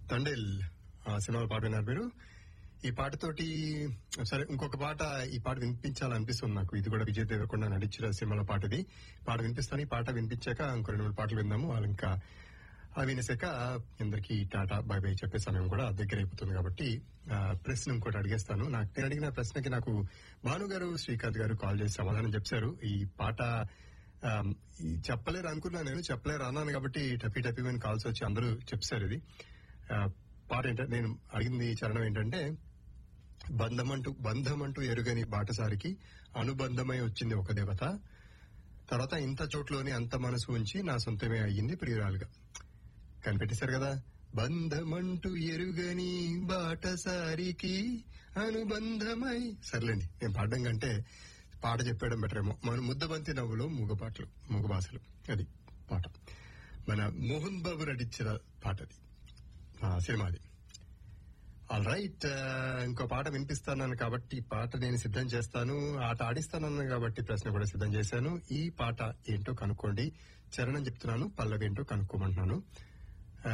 తండేల్ ఆ సినిమాలో పాట విన్నారు మీరు ఈ పాటతోటి సరే ఇంకొక పాట ఈ పాట వినిపించాలనిపిస్తుంది నాకు ఇది కూడా విజయ్ దేవరకొండ నడిచిన సినిమాలో పాట ఇది పాట వినిపిస్తాను ఈ పాట వినిపించాక ఇంకో రెండు మూడు పాటలు విందాము వాళ్ళు ఇంకా అవి వినేసాక అందరికి టాటా బై బై చెప్పే సమయం కూడా దగ్గర అయిపోతుంది కాబట్టి ఆ, ప్రశ్న ఇంకోటి అడిగేస్తాను నాకు నేను అడిగిన ప్రశ్నకి నాకు భాను గారు శ్రీకాంత్ గారు కాల్ చేసి సమాధానం చెప్పారు ఈ పాట ఆ, ఈ చెప్పలేరు అనుకున్నాను నేను చెప్పలేరు అన్నాను కాబట్టి టపీ టపీ అని కాల్స్ వచ్చి అందరూ చెప్పారు ఇది ఆ, పాట ఏంటంటే నేను అడిగింది చరణం ఏంటంటే బంధమంటూ బంధమంటూ ఎరుగని బాటసారికి అనుబంధమై వచ్చింది ఒక దేవత తర్వాత ఇంత చోట్లోనే అంత మనసు ఉంచి నా సొంతమే అయ్యింది ప్రియురాలుగా కనిపెట్టేశారు కదా బంధమంటూ ఎరుగని బాటసారికి అనుబంధమై సర్లేండి నేను పాడడం కంటే పాట చెప్పేయడం బెటర్ ఏమో మన ముద్దబంతి నవ్వులో మూగ పాటలు మూగ భాషలు అది పాట మన మోహన్ బాబు నటించిన పాట అది ఆ, సినిమాది ఆల్ రైట్ ఇంకో పాట వినిపిస్తాను కాబట్టి ఈ పాట నేను సిద్ధం చేస్తాను ఆట ఆడిస్తానన్నాను కాబట్టి ప్రశ్న కూడా సిద్ధం చేశాను ఈ పాట ఏంటో కనుక్కోండి చరణం చెప్తున్నాను పల్లవి ఏంటో కనుక్కోమంటున్నాను ఆ,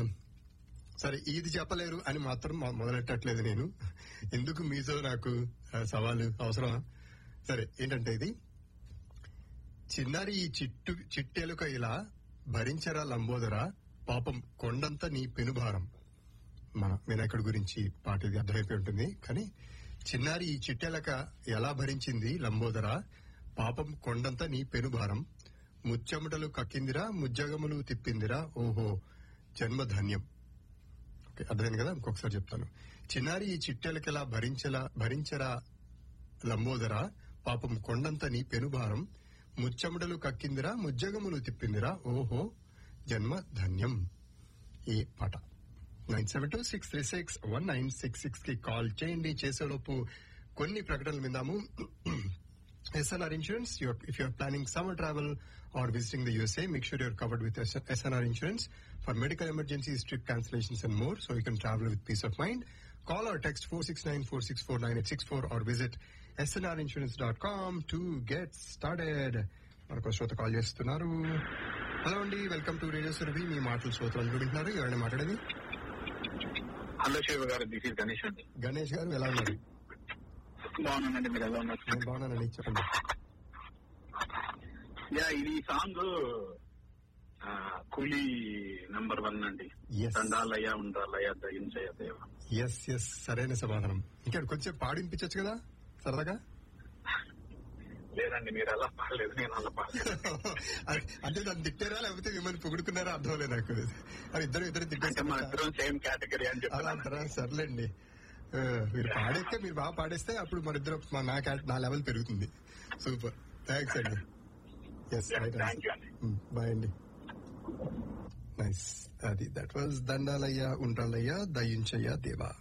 సరే ఇది చెప్పలేరు అని మాత్రం మొ- మొదలెట్టట్లేదు నేను ఎందుకు మీతో నాకు ఆ, సవాలు అవసరమా సరే ఏంటంటే ఇది చిన్నారి ఈ చిట్టు చిట్టెలుక ఇలా భరించరా లంబోదర పాపం కొండంత నీ పెనుభారం మన వినాయకుడి గురించి పాట ఇది అర్థమైపోయి ఉంటుంది కానీ చిన్నారి ఈ చిట్టెలక ఎలా భరించింది లంబోదర పాపం కొండంత నీ పెనుభారం ముచ్చెమటలు కక్కిందిరా ముజ్జగములు తిప్పిందిరా ఓహో జన్మధన్యం ఓకే అర్థమైంది కదా ఇంకొకసారి చెప్తాను చిన్నారి ఈ చిట్టెలకెలా భరించలా భరించరా లంబోదర పాపం కొండంత నీ పెనుభారం ముచ్చెమటలు కక్కిందిరా ముజ్జగములు తిప్పిందిరా ఓహో జన్మ ధన్యం ఈ పాట nine seven two six three six one nine six six కి కాల్ చేయండి చేసేలోపు కొన్ని ప్రకటనలు విందాము SNR Insurance. You're, if you're planning summer travel or visiting the USA, make sure you're covered with SNR Insurance for medical emergencies, trip cancellations, and more, so you can travel with peace of mind. Call or text 469-464-9864 or visit snrinsurance.com to get started. మనకు శ్రోత call చేస్తున్నారు hello అండి welcome to radio Surabhi మీ మాటలు శ్రోతలు వింటున్నారు ఎవరైనా మాట్లాడేది హలో శివ గారు దిస్ ఇస్ గణేష్ అండి గణేష్ గారు ఎలా ఉన్నారు బాగున్నానండి మీరు ఎలా ఉన్నారు నేను బాగున్నానండి చెప్పండి యా ఇది సాంగ్ ఆ, కూలీ నంబర్ వన్ అండి Yes. దండాలయ్య ఉండాలయ్య దయించయ్య దేవ ఎస్ ఎస్ సరైన సమాధానం ఇంకా కొంచెం పాడింపించచ్చు కదా సరదాగా లేదండి మీరు అలా పాడలేదు నేను అలా పాడలేదు అ- అంటే నన్ను తిట్టారా లేకపోతే మిమ్మల్ని పొగుడుకున్నారా అర్థం లేదు నాకు అది ఇద్దరు ఇద్దరు అంటే మన తిట్టారు ఇద్దరం సేమ్ కేటగిరీ అని అలా చెప్పాను అంటారా సర్లేండి ఆ, మీరు పాడేస్తే మీరు బాగా పాడేస్తే అప్పుడు మన ఇద్దరు మా- నా క్యాట్ నా లెవెల్ పెరుగుతుంది సూపర్ థ్యాంక్స్ అండి ఎస్ థ్యాంక్ యూ అండి బాయ్ అండి నైస్ అది దట్ వాజ్ దండాలయ్య ఉండాలయ్య దయించయ్య దేవా